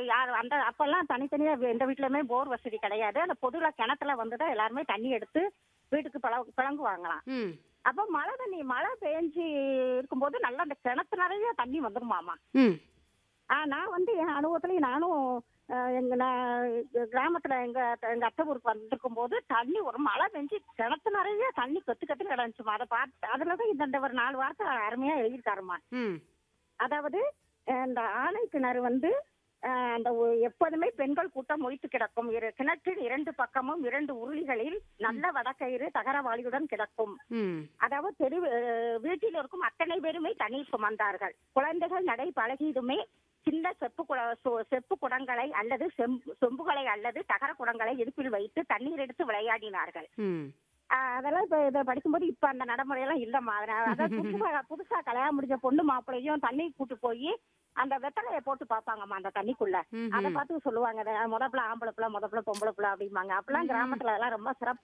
யார் அந்த அப்பெல்லாம் தனித்தனியா வி- எந்த வீட்லயுமே போர் வசதி கிடையாது அந்த பொதுல கிணத்துல வந்து தான் எல்லாருமே தண்ணி எடுத்து வீட்டுக்கு பழ பிழங்குவாங்களாம் ம் அப்ப மழை தண்ணி மழை பெஞ்சு இருக்கும்போது நல்லா அந்த கிணத்து நிறைய தண்ணி வந்துருமாமா ம் ஆ நான் வந்து என் அனுபவத்துல நானும் அஹ், எங்க நான் கிராமத்துல எங்க எங்க அத்தை ஊருக்கு வந்திருக்கும் போது தண்ணி ஒரு மழை பெஞ்சு கிணத்து நிறைய தண்ணி கத்து கத்து கிடந்துச்சுமா அதை பார்த்து அதுலதான் இந்த இந்த ஒரு நாலு வார்த்தை அருமையா எழுதியிருக்காருமா ம் அதாவது அஹ், இந்த ஆணை கிணறு வந்து அஹ், அந்த ஒ- எப்போதுமே பெண்கள் கூட்டம் மொய்த்து கிடக்கும் இரு கிணற்றின் இரண்டு பக்கமும் இரண்டு உருளிகளில் நல்ல வடக்கயிறு தகரவாளியுடன் கிடக்கும் ம் அதாவது தெரு அஹ், வீட்டில் இருக்கும் அத்தனை பேருமே தண்ணீர் சுமந்தார்கள் குழந்தைகள் நடை பழகியதுமே சின்ன செப்பு குட சொ- செப்பு குடங்களை அல்லது செம்பு சொம்புகளை அல்லது தகர குடங்களை இடுப்பில் வைத்து தண்ணீர் எடுத்து விளையாடினார்கள் ம் ஆஹ் அதெல்லாம் இப்ப இதை படிக்கும்போது இப்ப அந்த நடைமுறையெல்லாம் இல்லம்மா அதனால அதாவது புதுசா புதுசா கல்யாணம் முடிஞ்ச பொண்ணு மாப்பிள்ளையும் தண்ணி கூட்டு போய் அந்த வெத்தலையை போட்டு பாப்பாங்கம்மா அந்த தண்ணிக்குள்ள ம்ஹும். அதை பார்த்து சொல்லுவாங்க முத பிள்ளை ஆம்பளை பிள்ளை முத பிள்ளை பொம்பளை பிள்ளை அப்படிம்பாங்க அப்பெல்லாம் கிராமத்துல அதெல்லாம் ரொம்ப சிறப்பா